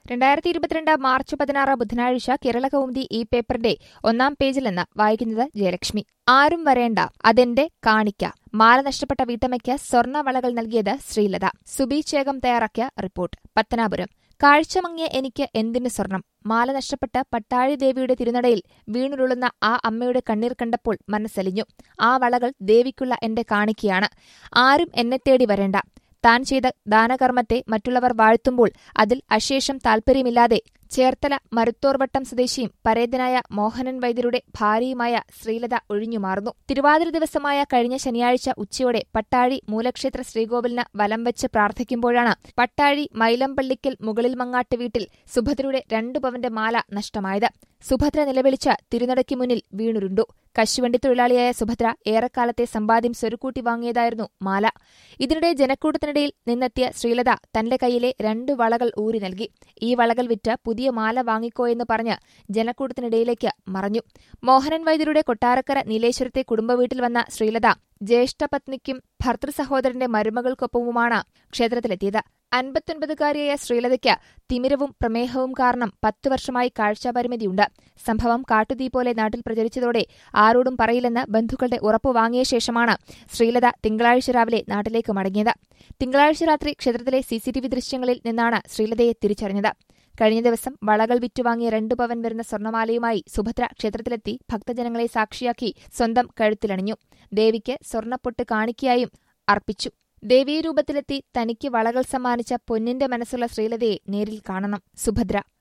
രണ്ടായിരത്തി ഇരുപത്തിരണ്ട് മാർച്ച് പതിനാറ് ബുധനാഴ്ച കേരള കൗമുദി ഈ പേപ്പറിന്റെ ഒന്നാം പേജിൽ നിന്ന് വായിക്കുന്നത് ജയലക്ഷ്മി ആരും വരേണ്ട അതെന്റെ കാണിക്ക മാല നഷ്ടപ്പെട്ട വീട്ടമ്മയ്ക്ക് സ്വർണ്ണവളകൾ നൽകിയത് ശ്രീലത സുബി ചേകം തയ്യാറാക്കിയ റിപ്പോർട്ട് പത്തനാപുരം കാഴ്ചമങ്ങിയ എനിക്ക് എന്തിനു സ്വർണം മാല നഷ്ടപ്പെട്ട പട്ടാഴി ദേവിയുടെ തിരുനടയിൽ വീണുരുളുന്ന ആ അമ്മയുടെ കണ്ണീർ കണ്ടപ്പോൾ മനസ്സലിഞ്ഞു ആ വളകൾ ദേവിക്കുള്ള എന്റെ കാണിക്കയാണ് ആരും എന്നെ തേടി വരേണ്ട താൻ ചെയ്ത ദാനകർമ്മത്തെ മറ്റുള്ളവർ വാഴ്ത്തുമ്പോൾ അതിൽ അശേഷം താൽപര്യമില്ലാതെ ചേർത്തല മരുത്തോർവട്ടം സ്വദേശിയും പരേതനായ മോഹനൻ വൈദ്യരുടെ ഭാര്യയുമായ ശ്രീലത ഒഴിഞ്ഞുമാറുന്നു തിരുവാതിര ദിവസമായ കഴിഞ്ഞ ശനിയാഴ്ച ഉച്ചയോടെ പട്ടാഴി മൂലക്ഷേത്ര ശ്രീകോവിലിന് വലം വെച്ച് പ്രാർത്ഥിക്കുമ്പോഴാണ് പട്ടാഴി മൈലമ്പള്ളിക്കൽ മുകളിൽ മങ്ങാട്ട് വീട്ടിൽ സുഭദ്രയുടെ രണ്ടു പവന്റെ മാല നഷ്ടമായത് സുഭദ്ര നിലവിളിച്ച തിരുനടയ്ക്ക് മുന്നിൽ വീണുരുണ്ടു കശുവണ്ടി തൊഴിലാളിയായ സുഭദ്ര ഏറെക്കാലത്തെ സമ്പാദ്യം സ്വരുക്കൂട്ടി വാങ്ങിയതായിരുന്നു മാല ഇതിനിടെ ജനക്കൂട്ടത്തിനിടയിൽ നിന്നെത്തിയ ശ്രീലത തന്റെ കൈയിലെ രണ്ട് വളകൾ ഊരി നൽകി ഈ വളകൾ വിറ്റ് പുതിയ മാല വാങ്ങിക്കോ എന്ന് പറഞ്ഞ് ജനക്കൂട്ടത്തിനിടയിലേക്ക് മറഞ്ഞു മോഹനൻ വൈദ്യരുടെ കൊട്ടാരക്കര നീലേശ്വരത്തെ കുടുംബവീട്ടിൽ വന്ന ശ്രീലത ജ്യേഷ്ഠപത്നിക്കും ഭർത്തൃസഹോദരന്റെ മരുമകൾക്കൊപ്പവുമാണ് ക്ഷേത്രത്തിലെത്തിയത് അൻപത്തൊൻപതുകാരിയായ ശ്രീലതയ്ക്ക് തിമിരവും പ്രമേഹവും കാരണം പത്തു വർഷമായി കാഴ്ചാപരിമിതിയുണ്ട് സംഭവം കാട്ടുതീ പോലെ നാട്ടിൽ പ്രചരിച്ചതോടെ ആരോടും പറയില്ലെന്ന് ബന്ധുക്കളുടെ ഉറപ്പു വാങ്ങിയ ശേഷമാണ് ശ്രീലത തിങ്കളാഴ്ച രാവിലെ നാട്ടിലേക്ക് മടങ്ങിയത് തിങ്കളാഴ്ച രാത്രി ക്ഷേത്രത്തിലെ സിസിടിവി ദൃശ്യങ്ങളിൽ നിന്നാണ് ശ്രീലതയെ തിരിച്ചറിഞ്ഞത് കഴിഞ്ഞ ദിവസം വളകൾ വിറ്റുവാങ്ങിയ രണ്ടു പവൻ വരുന്ന സ്വർണമാലയുമായി സുഭദ്ര ക്ഷേത്രത്തിലെത്തി ഭക്തജനങ്ങളെ സാക്ഷിയാക്കി സ്വന്തം കഴുത്തിലണിഞ്ഞു ദേവിക്ക് സ്വർണ്ണപ്പൊട്ട് കാണിക്കയായും അർപ്പിച്ചു ദേവീരൂപത്തിലെത്തി തനിക്ക് വളകൾ സമ്മാനിച്ച പൊന്നിന്റെ മനസ്സുള്ള ശ്രീലതയെ നേരിൽ കാണണം സുഭദ്ര